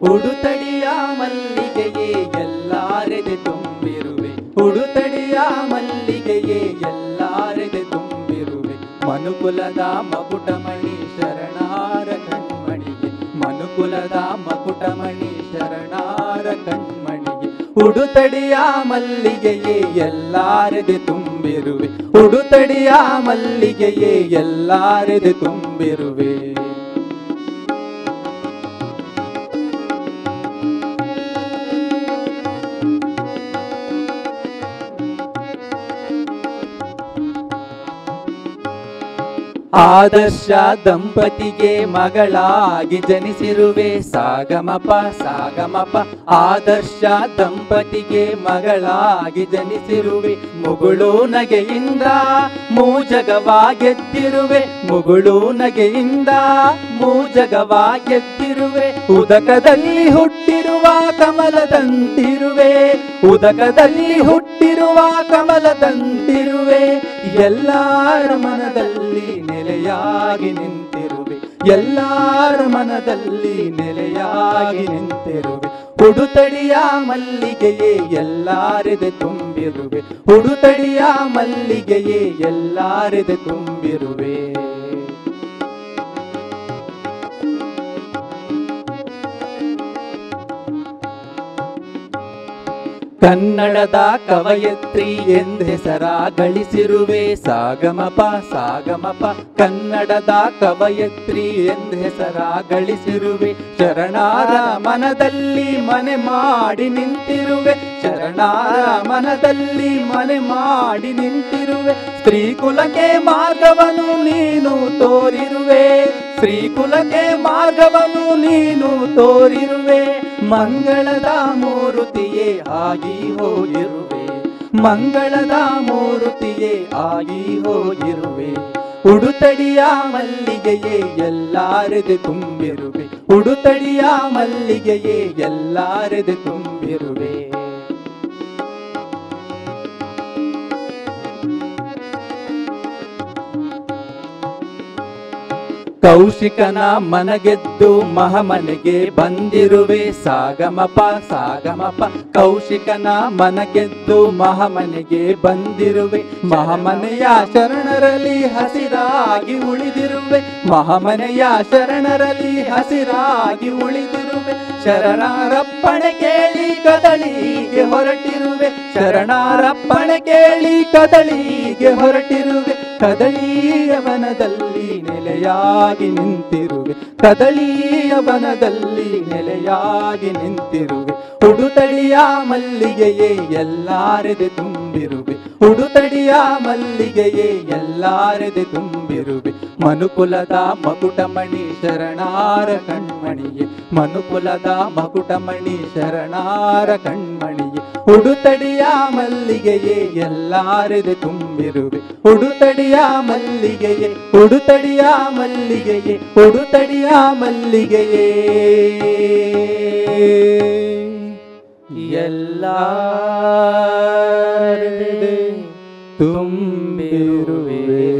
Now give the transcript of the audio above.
ಉಡುತಡಿಯ ಮಲ್ಲಿಗೆಯೇ ಎಲ್ಲಾರೆದೆ ತುಂಬಿರುವೆ ಉಡುತಡಿಯ ಮಲ್ಲಿಗೆಯೇ ಎಲ್ಲಾರೆದೆ ತುಂಬಿರುವೆ ಮನುಕುಲದ ಮಗುಟಮಣಿ ಶರಣಾರ ಕಣ್ಮಣಿಗೆ ಮನುಕುಲದ ಮಗುಟಮಣಿ ಶರಣಾರ ಕಣ್ಮಣಿಗೆ ಉಡುತಡಿಯ ಮಲ್ಲಿಗೆಯೇ ಎಲ್ಲಾರೆದೆ ತುಂಬಿರುವೆ ಉಡುತಡಿಯ ಮಲ್ಲಿಗೆಯೇ ಎಲ್ಲಾರೆದೆ ತುಂಬಿರುವೆ ಆದರ್ಶ ದಂಪತಿಗೆ ಮಗಳಾಗಿ ಜನಿಸಿರುವೆ ಸಾಗಮಪ ಸಾಗಮಪ ಆದರ್ಶ ದಂಪತಿಗೆ ಮಗಳಾಗಿ ಜನಿಸಿರುವೆ ಮುಗುಳು ನಗೆಯಿಂದ ಮೂಜಗವಾ ಗೆದ್ದಿರುವೆ ಮುಗುಳು ನಗೆಯಿಂದ ಮೂಜಗವಾ ಗೆದ್ದಿರುವೆ ಉದಕದಲ್ಲಿ ಹುಟ್ಟಿರುವ ಕಮಲದಂತಿರುವೆ ಉದಕದಲ್ಲಿ ಹುಟ್ಟಿರುವ ಕಮಲದಂತಿರುವೆ ಎಲ್ಲಾರ ಮನದಲ್ಲಿ ನೆಲೆಯಾಗಿ ನಿಂತಿರುವೆ ಎಲ್ಲಾರ ಮನದಲ್ಲಿ ನೆಲೆಯಾಗಿ ನಿಂತಿರುವೆ ಉಡುತಡಿಯ ಮಲ್ಲಿಗೆಯೇ ಎಲ್ಲಾರೆದೆ ತುಂಬಿರುವೆ ಉಡುತಡಿಯ ಮಲ್ಲಿಗೆಯೇ ಎಲ್ಲಾರೆದೆ ತುಂಬಿರುವೆ ಕನ್ನಡದ ಕವಯತ್ರಿ ಎಂದೆಸರ ಗಳಿಸಿರುವೆ ಸಾಗಮಪ ಸಾಗಮಪ ಕನ್ನಡದ ಕವಯತ್ರಿ ಎಂದೆಸರ ಗಳಿಸಿರುವೆ ಶರಣಾರ ಮನದಲ್ಲಿ ಮನೆ ಮಾಡಿ ನಿಂತಿರುವೆ ಶರಣಾರ ಮನದಲ್ಲಿ ಮನೆ ಮಾಡಿ ನಿಂತಿರುವೆ ಸ್ತ್ರೀ ಕುಲಕ್ಕೆ ಮಾರ್ಗವನ್ನು ನೀನು ತೋರಿರುವೆ ಸ್ತ್ರೀ ಕುಲಕ್ಕೆ ಮಾರ್ಗವನ್ನು ನೀನು ತೋರಿರುವೆ ಮಂಗಳದ ಮೂರುತಿಯೇ ಆಗಿ ಹೋಗಿರುವೆ ಮಂಗಳದ ಮೂರುತಿಯೇ ಆಗಿ ಹೋಗಿರುವೆ ಉಡುತಡಿಯ ಮಲ್ಲಿಗೆಯೇ ಎಲ್ಲಾರೆದೆ ತುಂಬಿರುವೆ ಉಡುತಡಿಯ ಮಲ್ಲಿಗೆಯೇ ಎಲ್ಲಾರೆದೆ ತುಂಬಿರುವೆ ಕೌಶಿಕನ ಮನಗೆದ್ದು ಮಹಮನೆಗೆ ಬಂದಿರುವೆ ಸಾಗಮಪ ಸಾಗಮಪ ಕೌಶಿಕನ ಮನಗೆದ್ದು ಮಹಮನೆಗೆ ಬಂದಿರುವೆ ಮಹಮನೆಯ ಶರಣರಲ್ಲಿ ಹಸಿರಾಗಿ ಉಳಿದಿರುವೆ ಮಹಮನೆಯ ಶರಣರಲ್ಲಿ ಹಸಿರಾಗಿ ಉಳಿದಿರುವೆ ಶರಣರಪ್ಪಣೆ ಕೇಳಿ ಕದಳಿಗೆ ಹೊರಟಿರುವೆ ಶರಣರಪ್ಪಣೆ ಕೇಳಿ ಕದಳಿಗೆ ಹೊರಟಿರುವೆ ಕದಳಿಯ ವನದಲ್ಲಿ ನೆಲೆಯಾಗಿ ನಿಂತಿರುವೆ ಕದಳಿಯ ವನದಲ್ಲಿ ನೆಲೆಯಾಗಿ ನಿಂತಿರುವೆ ಉಡುತಡಿಯ ಮಲ್ಲಿಗೆಯೇ ಎಲ್ಲಾರೆದೆ ತುಂಬಿರುವೆ ಉಡುತಡಿಯ ಮಲ್ಲಿಗೆಯೇ ಎಲ್ಲಾರೆದೆ ತುಂಬಿರುವೆ ಮನುಕುಲದ ಮಕುಟಮಣಿ ಶರಣಾರ ಕಣ್ಮಣಿಯೇ ಮನುಕುಲದ ಮಕುಟಮಣಿ ಶರಣಾರ ಕಣ್ಮಣಿಯೇ ಉಡುತಡಿಯ ಮಲ್ಲಿಗೆಯೇ ಎಲ್ಲಾರೆದೆ ತುಂಬಿರುವೆ ಉಡುತಡಿಯ ಮಲ್ಲಿಗೆಯೇ ಉಡುತಡಿಯ ಮಲ್ಲಿಗೆಯೇ ಉಡುತಡಿಯ ಮಲ್ಲಿಗೆಯೇ ಎಲ್ಲಾರೆದೆ ತುಂಬಿರುವೆ